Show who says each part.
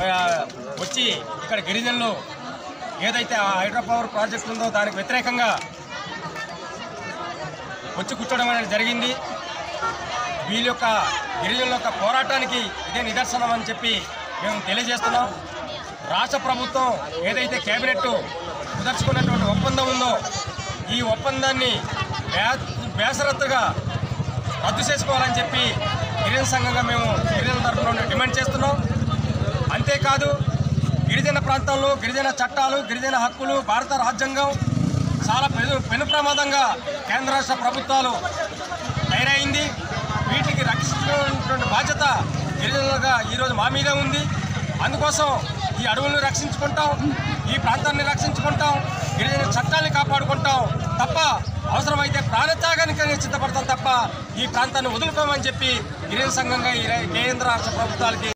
Speaker 1: ఆ, వచ్చి ఇక్కడ గిరిజనులు ఏదైతే ఆ హైడ్రో పవర్ ప్రాజెక్ట్ ఉందో దానికి వ్యతిరేకంగా వచ్చి కూర్చోవడం అనేది జరిగింది వీళ్ళ యొక్క గిరిజనుల యొక్క పోరాటానికి ఇదే నిదర్శనం అని చెప్పి మేము తెలియజేస్తున్నాం రాష్ట్ర ప్రభుత్వం ఏదైతే కేబినెట్ కుదర్చుకున్నటువంటి ఒప్పందం ఉందో ఈ ఒప్పందాన్ని బే- బేసరత్తుగా రద్దు చేసుకోవాలని చెప్పి గిరిజన సంఘంగా మేము గిరిజన తరఫున నుండి డిమాండ్ చేస్తున్నాం అంతేకాదు గిరిజన ప్రాంతాల్లో గిరిజన చట్టాలు గిరిజన హక్కులు భారత రాజ్యాంగం చాలా పెను పెను ప్రమాదంగా కేంద్ర రాష్ట్ర ప్రభుత్వాలు తయారైంది వీటికి రక్షించుకునేటువంటి బాధ్యత గిరిజనులుగా ఈరోజు మా మీదే ఉంది అందుకోసం ఈ అడవులను రక్షించుకుంటాం ఈ ప్రాంతాన్ని రక్షించుకుంటాం గిరిజన చట్టాన్ని కాపాడుకుంటాం తప్ప అవసరమైతే ప్రాణత్యాగానికి సిద్ధపడతాం తప్ప ఈ ప్రాంతాన్ని వదులుకోమని చెప్పి గిరిజన సంఘంగా ఈ రే- కేంద్ర రాష్ట్ర ప్రభుత్వాలకి